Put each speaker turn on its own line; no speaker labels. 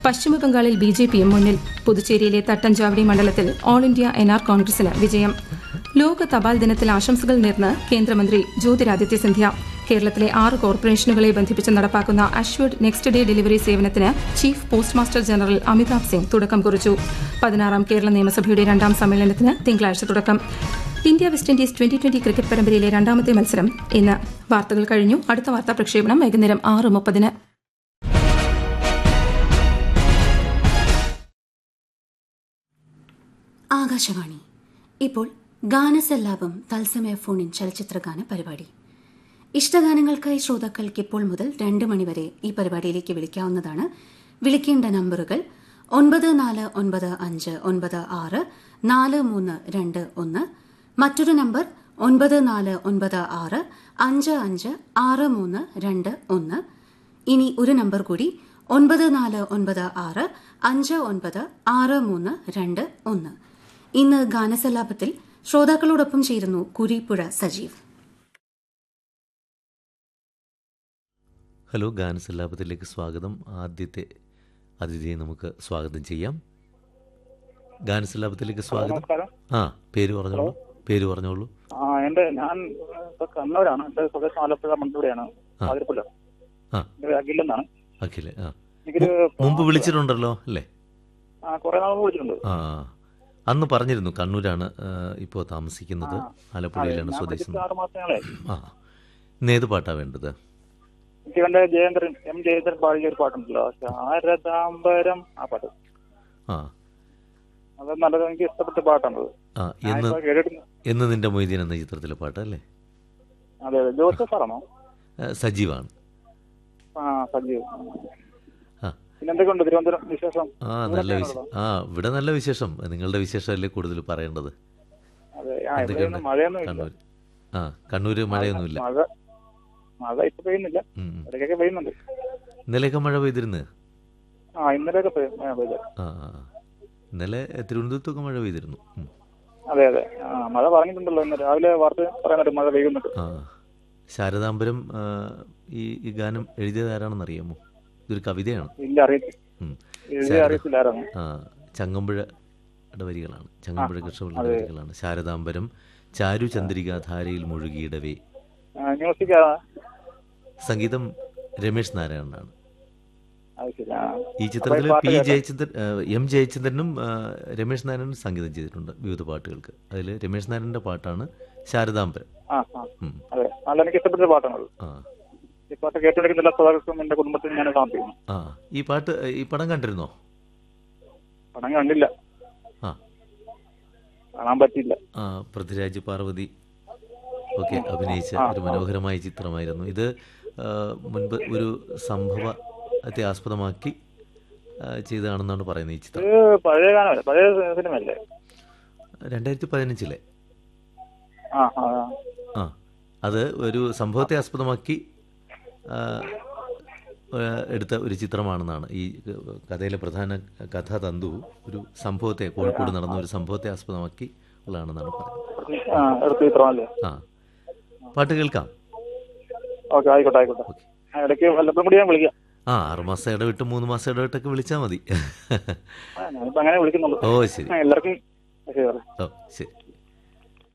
പശ്ചിമബംഗാളിൽ B J പിയും മുന്നിൽ പുതുച്ചേരിയിലെ തട്ടഞ്ചാവടി മണ്ഡലത്തിൽ ഓൾ ഇന്ത്യ എൻ ആർ കോൺഗ്രസിന് വിജയം ലോക തപാൽ ദിനത്തിൽ ആശംസകൾ നേർന്ന് കേന്ദ്രമന്ത്രി ജ്യോതിരാദിത്യ സിന്ധ്യ കേരളത്തിലെ ആറ് കോർപ്പറേഷനുകളെ ബന്ധിപ്പിച്ച് നടപ്പാക്കുന്ന അഷ്വർഡ് നെക്സ്റ്റ് ഡേ ഡെലിവറി സേവനത്തിന് chief post master general Amitabh Singh തുടക്കം കുറിച്ചു പതിനാറാം കേരള നിയമസഭയുടെ രണ്ടാം സമ്മേളനത്തിന് തിങ്കളാഴ്ച തുടക്കം India West Indies twenty twenty cricket പരമ്പരയിലെ രണ്ടാമത്തെ മത്സരം ഇന്ന് വാർത്തകൾ കഴിഞ്ഞു അടുത്ത വാർത്താ പ്രക്ഷേപണം വൈകുന്നേരം ആറ് മുപ്പതിന്
ആകാശവാണി ഇപ്പോൾ ഗാനസല്ലാപം തത്സമയ ഫോണിൻ ചലച്ചിത്രഗാന പരിപാടി ഇഷ്ടഗാനങ്ങൾക്കായി ശ്രോതാക്കൾക്ക് ഇപ്പോൾ മുതൽ രണ്ട് മണിവരെ ഈ പരിപാടിയിലേക്ക് വിളിക്കാവുന്നതാണ് വിളിക്കേണ്ട നമ്പറുകൾ ഒൻപത് നാല് ഒൻപത് അഞ്ച് ഒൻപത് ആറ് നാല് മൂന്ന് രണ്ട് ഒന്ന് മറ്റൊരു നമ്പർ ഒൻപത് നാല് ഒൻപത് ആറ് അഞ്ച് അഞ്ച് ആറ് മൂന്ന് രണ്ട് ഒന്ന് ഇനി ഒരു നമ്പർ കൂടി ഒൻപത് നാല് ഒൻപത് ആറ് അഞ്ച് ഒൻപത് ആറ് മൂന്ന് രണ്ട് ഒന്ന് ഇന്ന് ഗാനസല്ലാപത്തിൽ ശ്രോതാക്കളോടൊപ്പം ചേരുന്നു കുരിപ്പുഴ സജീവ്
ഹലോ ഗാനസല്ലാപത്തിലേക്ക് സ്വാഗതം ആദ്യത്തെ അതിഥിയെ നമുക്ക് സ്വാഗതം ചെയ്യാം ഗാനസല്ലാപത്തിലേക്ക് സ്വാഗതം
നമസ്കാരം
ആ പേര് പറഞ്ഞോളൂ പേര് പറഞ്ഞോളൂ
ആ എന്റെ ഞാൻ ഇപ്പൊ കണ്ണൂരാണ് എന്റെ സ്വദേശം ആലപ്പുഴ മണ്ടൂടെയാണ്
ആ.
അതിരപ്പുല്ല
ആ
ഇത് അഖിലെന്നാണ്
അഖില് ആ
എനിക്കൊരു
മുമ്പ് വിളിച്ചിട്ടുണ്ടല്ലോ അല്ലേ
ആ കുറെ നാൾ മുമ്പ് വിളിച്ചിട്ടുണ്ട്
ആ അന്ന് പറഞ്ഞിരുന്നു കണ്ണൂരാണ് ഇപ്പോൾ താമസിക്കുന്നത്
ആ.
ആലപ്പുഴയിലാണ്
ഞാൻ
സ്വദേശം
വിളിച്ചിട്ട് ആറ് മാസങ്ങളെ
ആ ഇന്ന് ഏത് പാട്ടാ വേണ്ടത്
എനിക്ക് എന്റെ ജയേന്ദ്രൻ എം ജയേന്ദ്രൻ പാടിയ ഒരു പാട്ടുണ്ടല്ലോ ശാരദാംബരം ആ പാട്ട്
ആ
അത് നല്ലത് എനിക്ക് ഇഷ്ടപ്പെട്ട പാട്ടാണത്
ആ
ഞാൻ
എന്ന്
ഇപ്പൊ കേട്ടിട്ടുണ്ട്
എന്ന് നിന്റെ മൊയ്തീൻ എന്ന ചിത്രത്തിലെ പാട്ട് അല്ലേ
അതെ അതെ ജോസഫ് സാറാണോ
ആ, സജീവാണ്
ആ സജീവ്
ആ
പിന്നെ എന്തൊക്കെയുണ്ട് തിരുവനന്തപുരം വിശേഷം
ആ നല്ല വിശേഷം ആ ഇവിടെ നല്ല വിശേഷം നിങ്ങളുടെ വിശേഷമല്ലേ കൂടുതൽ പറയേണ്ടത്
അതെ ആ ഇവിടെ
എന്തൊക്കെയുണ്ട്
മഴയൊന്നും ഇല്ല
കണ്ണൂർ ആ കണ്ണൂര് മഴയൊന്നുമില്ല
മഴ മഴ ഇപ്പൊ പെയ്യുന്നില്ല
ഉം, ഉം.
ഇടയ്ക്കൊക്കെ പെയ്യുന്നുണ്ട്
ഇന്നലെയൊക്കെ മഴ പെയ്തിരുന്ന്
ആ ഇന്നലെയൊക്കെ പെയ്യും ആ, പെയ്തു
ആ ആ. ഇന്നലെ തിരുവനന്തപുരത്തൊക്കെ മഴ പെയ്തിരുന്നു ഉം.
അതെ അതെ ആ മഴ പറഞ്ഞിട്ടുണ്ടല്ലോ ഇന്ന് രാവിലെ വാർത്ത പറയുന്നുണ്ട് മഴ പെയ്യുന്നുണ്ട്
ആ ശാരദാംബരം ആ, ഈ ഈ ഗാനം എഴുതിയത് ആരാണെന്ന് അറിയാമോ ഇതൊരു കവിതയാണ്
ഇല്ല അറിയത്തില്ല
ഉം.
എഴുതി
ശാരദ-
അറിയത്തില്ല ആരാണ്
ആ ചങ്ങമ്പുഴയുടെ വരികളാണ് ചങ്ങമ്പുഴ കൃഷ്ണപിള്ളയുടെ
അതെ.
വരികളാണ് ശാരദാംബരം ചാരു ചന്ദ്രിക ധാരയിൽ മുഴുകിയിടവേ
മ്യൂസിക്
സംഗീതം രമേശ് നാരായണനാണ്
അത് ശരി ആ
ഈ ചിത്രത്തിൽ
പാട്ട്
പി
കേൾക്കാം.
ജയചന്ദ്രൻ ആ, എം ജയചന്ദ്രനും ആ, രമേശ് നാരായണനും സംഗീതം ചെയ്തിട്ടുണ്ട് വിവിധ പാട്ടുകൾക്ക് അതിൽ രമേശ് നാരായണന്റെ പാട്ടാണ് ശാരദാംബരം
ആ ആ
ഉം.
അതെ നല്ല എനിക്ക് ഇഷ്ടപ്പെട്ട പാട്ടാണ്
ആ
ഈ പാട്ട് കേട്ടുകൊണ്ടിരിക്കുന്ന എല്ലാ ശ്രോതാക്കൾക്കും എന്റെ കുടുംബത്തിന് ഞാൻ സമർപ്പിക്കുന്നു
ആ ഈ പാട്ട് ഈ പടം കണ്ടിരുന്നോ
പണം കണ്ടില്ല
ആ
കാണാൻ പറ്റിയില്ല
ആ പൃഥ്വിരാജ് പാർവതി ഒക്കെ അഭിനയിച്ച
ആ,
ഒരു
ആ.
മനോഹരമായ ചിത്രമായിരുന്നു ഇത് ആ, മുൻപ് ഒരു സംഭവത്തെ ആസ്പദമാക്കി ആ, ചെയ്തതാണെന്നാണ് പറയുന്നത് ഈ ചിത്രം
ഇത് പഴയ ഗാനമല്ലേ പഴയ സിനിമയല്ലേ
രണ്ടായിരത്തി പതിനഞ്ചിലെ
ആ ആ ആ.
ആ അത് ഒരു സംഭവത്തെ ആസ്പദമാക്കി ആ, ആ, എടുത്ത ഒരു ചിത്രമാണെന്നാണ് ഈ കഥയിലെ പ്രധാന കഥാതന്തു ഒരു സംഭവത്തെ കോഴിക്കോട് നടന്ന ഒരു സംഭവത്തെ ആസ്പദമാക്കി ഉള്ളതാണെന്നാണ് പറയുന്നത്
ആ എടുത്ത ചിത്രമല്ലേ
ആ പാട്ട് കേൾക്കാം
ഓക്കെ ആയിക്കോട്ടെ ആയിക്കോട്ടെ
ഓക്കെ
ആ, ഇടയ്ക്ക് വല്ലപ്പോഴും കൂടി ഞാൻ വിളിക്കാം
ആ ആറുമാസം ഇടവിട്ട് മൂന്ന് മാസം ഇടവിട്ടൊക്കെ വിളിച്ചാൽ മതി
ആ, ഞാനിപ്പോ അങ്ങനെ വിളിക്കുന്നുള്ളൂ
ഓ ശരി
ആ, എല്ലാവർക്കും ശരി
ഓ ശരി